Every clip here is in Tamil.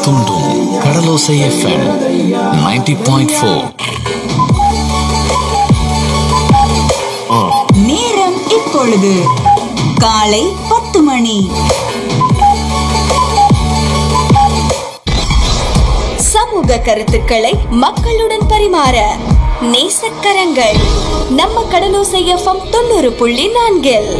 தூண்டும் கடலோசை எஃப்எம் 90.4 பாயிண்ட் ஃபோர் நேரம் இப்பொழுது காலை பத்து மணி சமூக கருத்துக்களை மக்களுடன் பரிமாற நேசக்கரங்கள் நம்ம கடலோசை எஃப்எம் தொண்ணூறு புள்ளி நான்கில்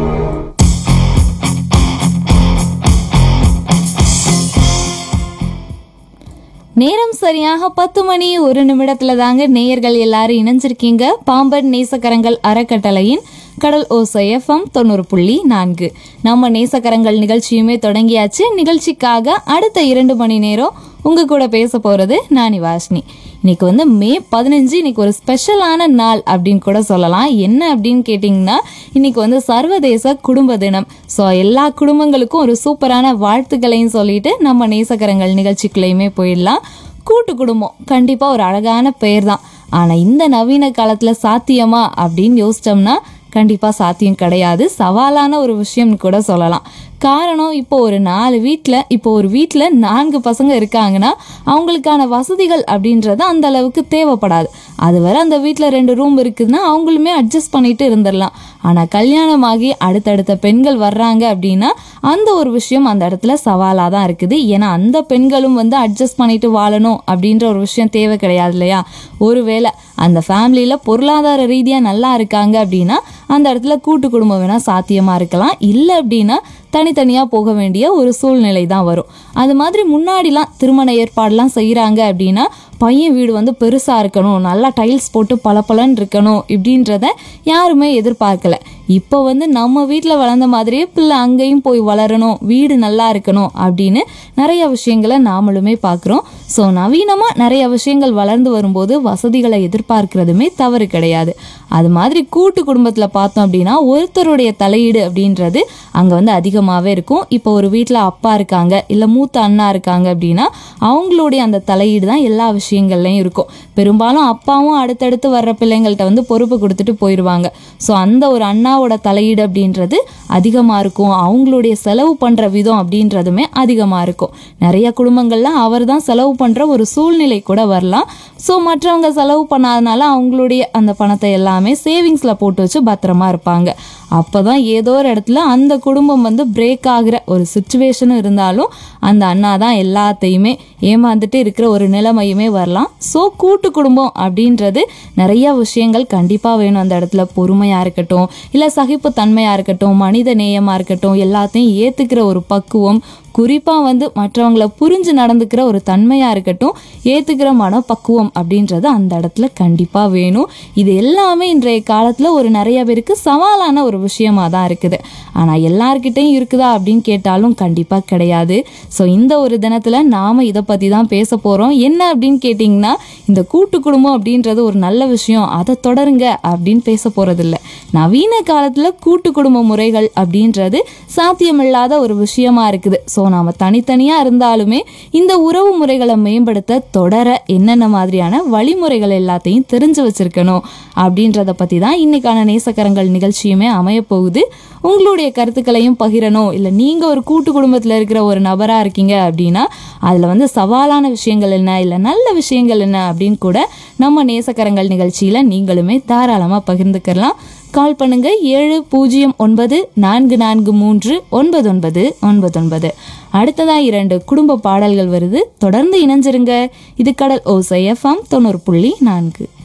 நேரம் சரியாக பத்து மணி ஒரு நிமிடத்துல தாங்க நேயர்கள் எல்லாரும் இணைஞ்சிருக்கீங்க பாம்பன் நேசக்கரங்கள் அறக்கட்டளையின் கடல் ஓசை எஃப்எம் தொண்ணூறு புள்ளி நான்கு நம்ம நேசக்கரங்கள் நிகழ்ச்சியுமே தொடங்கியாச்சு நிகழ்ச்சிக்காக அடுத்த இரண்டு மணி நேரம் உங்க கூட பேச போறது நானி வாஷ்னி இன்னைக்கு வந்து மே பதினஞ்சு இன்னைக்கு ஒரு ஸ்பெஷலான நாள் அப்படின்னு கூட சொல்லலாம் என்ன அப்படின்னு கேட்டிங்கன்னா இன்னைக்கு வந்து சர்வதேச குடும்ப தினம் ஸோ எல்லா குடும்பங்களுக்கும் ஒரு சூப்பரான வாழ்த்துக்களையும் சொல்லிட்டு நம்ம நேசக்கரங்கள் நிகழ்ச்சிக்குள்ளேயுமே போயிடலாம் கூட்டு குடும்பம் கண்டிப்பாக ஒரு அழகான பெயர் தான் ஆனால் இந்த நவீன காலத்தில் சாத்தியமா அப்படின்னு யோசிச்சோம்னா கண்டிப்பாக சாத்தியம் கிடையாது சவாலான ஒரு விஷயம்னு கூட சொல்லலாம் காரணம் இப்போ ஒரு நாலு வீட்டில் இப்போ ஒரு வீட்டில் நான்கு பசங்க இருக்காங்கன்னா அவங்களுக்கான வசதிகள் அப்படின்றது அந்த அளவுக்கு தேவைப்படாது அது வரை அந்த வீட்டில் ரெண்டு ரூம் இருக்குதுன்னா அவங்களுமே அட்ஜஸ்ட் பண்ணிட்டு இருந்துடலாம் ஆனால் கல்யாணமாகி அடுத்தடுத்த பெண்கள் வர்றாங்க அப்படின்னா அந்த ஒரு விஷயம் அந்த இடத்துல சவாலாக தான் இருக்குது ஏன்னா அந்த பெண்களும் வந்து அட்ஜஸ்ட் பண்ணிட்டு வாழணும் அப்படின்ற ஒரு விஷயம் தேவை கிடையாது இல்லையா ஒருவேளை அந்த ஃபேமிலியில் பொருளாதார ரீதியாக நல்லா இருக்காங்க அப்படின்னா அந்த இடத்துல கூட்டு குடும்பம் வேணால் சாத்தியமாக இருக்கலாம் இல்லை அப்படின்னா தனித்தனியாக போக வேண்டிய ஒரு சூழ்நிலை தான் வரும் அது மாதிரி முன்னாடிலாம் திருமண ஏற்பாடுலாம் செய்கிறாங்க அப்படின்னா பையன் வீடு வந்து பெருசாக இருக்கணும் நல்லா டைல்ஸ் போட்டு பளபளன்னு இருக்கணும் இப்படின்றத யாருமே எதிர்பார்க்கல இப்போ வந்து நம்ம வீட்டில் வளர்ந்த மாதிரியே பிள்ளை அங்கேயும் போய் வளரணும் வீடு நல்லா இருக்கணும் அப்படின்னு நிறைய விஷயங்களை நாமளுமே பார்க்குறோம் ஸோ நவீனமாக நிறைய விஷயங்கள் வளர்ந்து வரும்போது வசதிகளை எதிர்பார்க்கிறதுமே தவறு கிடையாது அது மாதிரி கூட்டு குடும்பத்தில் பார்த்தோம் அப்படின்னா ஒருத்தருடைய தலையீடு அப்படின்றது அங்கே வந்து அதிகமாகவே இருக்கும் இப்போ ஒரு வீட்டில் அப்பா இருக்காங்க இல்லை மூத்த அண்ணா இருக்காங்க அப்படின்னா அவங்களுடைய அந்த தலையீடு தான் எல்லா விஷயங்கள்லையும் இருக்கும் பெரும்பாலும் அப்பாவும் அடுத்தடுத்து வர்ற பிள்ளைங்கள்ட்ட வந்து பொறுப்பு கொடுத்துட்டு போயிடுவாங்க ஸோ அந்த ஒரு அண்ணாவோட தலையீடு அப்படின்றது அதிகமாக இருக்கும் அவங்களுடைய செலவு பண்ணுற விதம் அப்படின்றதுமே அதிகமாக இருக்கும் நிறைய குடும்பங்கள்ல அவர் தான் செலவு பண்ணுற ஒரு சூழ்நிலை கூட வரலாம் ஸோ மற்றவங்க செலவு பண்ணாதனால அவங்களுடைய அந்த பணத்தை எல்லாமே சேவிங்ஸில் போட்டு வச்சு பத்திரமா இருப்பாங்க அப்போ தான் ஏதோ ஒரு இடத்துல அந்த குடும்பம் வந்து பிரேக் ஆகிற ஒரு சுச்சுவேஷனும் இருந்தாலும் அந்த அண்ணா தான் எல்லாத்தையுமே ஏமாந்துட்டு இருக்கிற ஒரு நிலைமையுமே வரலாம் ஸோ கூட்டு குடும்பம் அப்படின்றது நிறைய விஷயங்கள் கண்டிப்பாக வேணும் அந்த இடத்துல பொறுமையாக இருக்கட்டும் இல்லை சகிப்புத்தன்மையாக இருக்கட்டும் மனித நேயமாக இருக்கட்டும் எல்லாத்தையும் ஏற்றுக்கிற ஒரு பக்குவம் குறிப்பாக வந்து மற்றவங்களை புரிஞ்சு நடந்துக்கிற ஒரு தன்மையாக இருக்கட்டும் ஏற்றுக்கிற மனப்பக்குவம் அப்படின்றது அந்த இடத்துல கண்டிப்பாக வேணும் இது எல்லாமே இன்றைய காலத்தில் ஒரு நிறைய பேருக்கு சவாலான ஒரு விஷயமா தான் இருக்குது ஆனால் எல்லார்கிட்டையும் இருக்குதா அப்படின்னு கேட்டாலும் கண்டிப்பாக கிடையாது ஸோ இந்த ஒரு தினத்தில் நாம் இதை பற்றி தான் பேச போகிறோம் என்ன அப்படின்னு கேட்டிங்கன்னா இந்த கூட்டு குடும்பம் அப்படின்றது ஒரு நல்ல விஷயம் அதை தொடருங்க அப்படின்னு பேச போகிறதில்ல நவீன காலத்தில் கூட்டு குடும்ப முறைகள் அப்படின்றது சாத்தியமில்லாத ஒரு விஷயமா இருக்குது ஸோ நாம் தனித்தனியாக இருந்தாலுமே இந்த உறவு முறைகளை மேம்படுத்த தொடர என்னென்ன மாதிரியான வழிமுறைகள் எல்லாத்தையும் தெரிஞ்சு வச்சிருக்கணும் அப்படின்றத பற்றி தான் இன்னைக்கான நேசக்கரங்கள் நிகழ்ச்சியுமே அமையப்போகுது உங்களுடைய கருத்துக்களையும் பகிரணும் இல்லை நீங்கள் ஒரு கூட்டு குடும்பத்தில் இருக்கிற ஒரு நபராக இருக்கீங்க அப்படின்னா அதில் வந்து சவாலான விஷயங்கள் என்ன இல்லை நல்ல விஷயங்கள் என்ன அப்படின்னு கூட நம்ம நேசக்கரங்கள் நிகழ்ச்சியில் நீங்களுமே தாராளமாக பகிர்ந்துக்கலாம் கால் பண்ணுங்க ஏழு பூஜ்ஜியம் ஒன்பது நான்கு நான்கு மூன்று ஒன்பது ஒன்பது ஒன்பது ஒன்பது அடுத்ததா இரண்டு குடும்ப பாடல்கள் வருது தொடர்ந்து இணைஞ்சிருங்க இது கடல் ஓசை எஃப்எம் தொண்ணூறு புள்ளி நான்கு